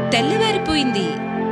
తెల్లవారిపోయింది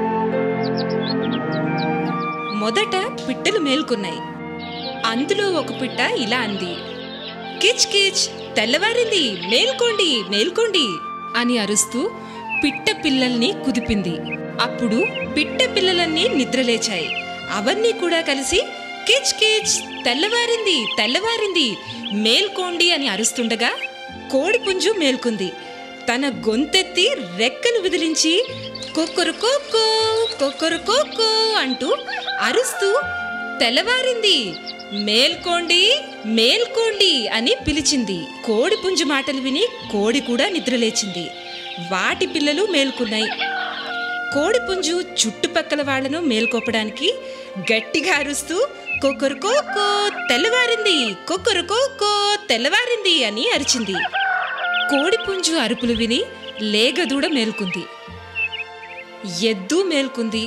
మొదట పిట్టలు మేల్కొన్నాయి అందులో ఒక పిట్ట ఇలా అంది కిచ్ కిచ్ తెల్లవారింది మేల్కోండి మేల్కోండి అని అరుస్తూ పిట్ట పిల్లల్ని కుదిపింది అప్పుడు పిట్ట పిల్లలన్నీ నిద్రలేచాయి అవన్నీ కూడా కలిసి కిచ్ కిచ్ తెల్లవారింది తెల్లవారింది మేల్కోండి అని అరుస్తుండగా కోడిపుంజు మేల్కొంది తన గొంతెత్తి రెక్కలు విదిలించి కొక్కరు కోక్కో కొక్కరు కోక్కో అంటూ అరుస్తూ తెల్లవారింది మేల్కోండి మేల్కోండి అని పిలిచింది కోడి పుంజు మాటలు విని కోడి కూడా నిద్రలేచింది వాటి పిల్లలు మేల్కొన్నాయి కోడి పుంజు చుట్టుపక్కల వాళ్లను మేల్కొప్పడానికి గట్టిగా అరుస్తూ కొక్కరు కోకో తెల్లవారింది కొక్కరు కోకో తెల్లవారింది అని అరిచింది కోడి పుంజు అరుపులు విని లేగదూడ మేల్కొంది ఎద్దు మేల్కొంది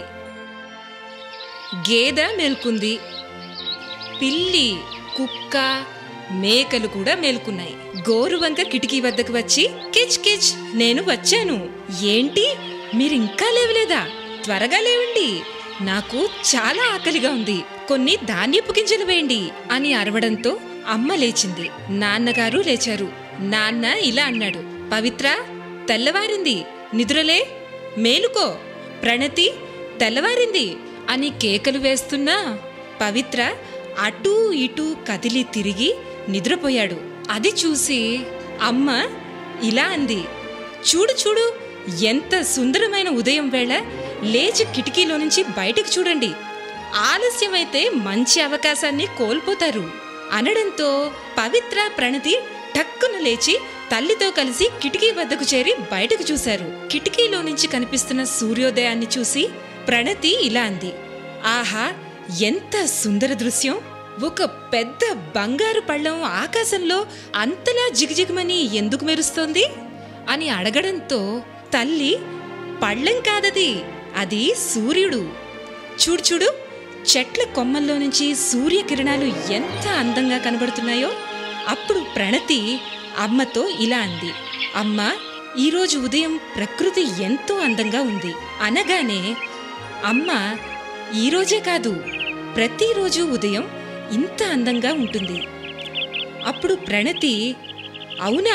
గేదె మేల్కొంది పిల్లి కుక్క మేకలు కూడా మేల్కొన్నాయి గోరువంక కిటికీ వద్దకు వచ్చి కిచ్ కిచ్ నేను వచ్చాను ఏంటి మీరింకా లేవలేదా త్వరగా లేవండి నాకు చాలా ఆకలిగా ఉంది కొన్ని ధాన్యపు గింజలు వేయండి అని అరవడంతో అమ్మ లేచింది నాన్నగారు లేచారు నాన్న ఇలా అన్నాడు పవిత్ర తెల్లవారింది నిద్రలే మేలుకో ప్రణతి తెల్లవారింది అని కేకలు వేస్తున్నా పవిత్ర అటూ ఇటూ కదిలి తిరిగి నిద్రపోయాడు అది చూసి అమ్మ ఇలా అంది చూడు చూడు ఎంత సుందరమైన ఉదయం వేళ లేచి కిటికీలో నుంచి బయటకు చూడండి ఆలస్యమైతే మంచి అవకాశాన్ని కోల్పోతారు అనడంతో పవిత్ర ప్రణతి టక్కున లేచి తల్లితో కలిసి కిటికీ వద్దకు చేరి బయటకు చూశారు కిటికీలో నుంచి కనిపిస్తున్న సూర్యోదయాన్ని చూసి ప్రణతి ఇలా అంది ఆహా ఎంత సుందర దృశ్యం ఒక పెద్ద బంగారు పళ్ళం ఆకాశంలో అంతలా జిగిజిగమని ఎందుకు మెరుస్తోంది అని అడగడంతో తల్లి పళ్ళెం కాదది అది సూర్యుడు చూడు చూడు చెట్ల కొమ్మల్లో నుంచి సూర్యకిరణాలు ఎంత అందంగా కనబడుతున్నాయో అప్పుడు ప్రణతి అమ్మతో ఇలా అంది అమ్మ ఈరోజు ఉదయం ప్రకృతి ఎంతో అందంగా ఉంది అనగానే అమ్మ ఈరోజే కాదు ప్రతిరోజు ఉదయం ఇంత అందంగా ఉంటుంది అప్పుడు ప్రణతి అవునా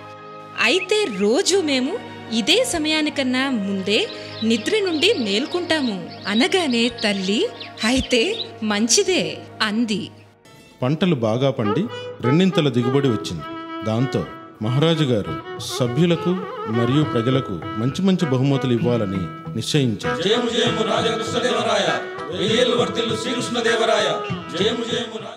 అయితే రోజు మేము ఇదే సమయానికన్నా ముందే నిద్ర నుండి మేల్కుంటాము అనగానే తల్లి అయితే మంచిదే అంది పంటలు బాగా పండి రెండింతల దిగుబడి వచ్చింది దాంతో మహారాజు గారు సభ్యులకు మరియు ప్రజలకు మంచి మంచి బహుమతులు ఇవ్వాలని నిశ్చయించారు జయము జయము రాజకృష్ణదేవరాయ వెయ్యేళ్ళు వర్తిల్లు శ్రీకృష్ణదేవరాయ జయము జయము రా-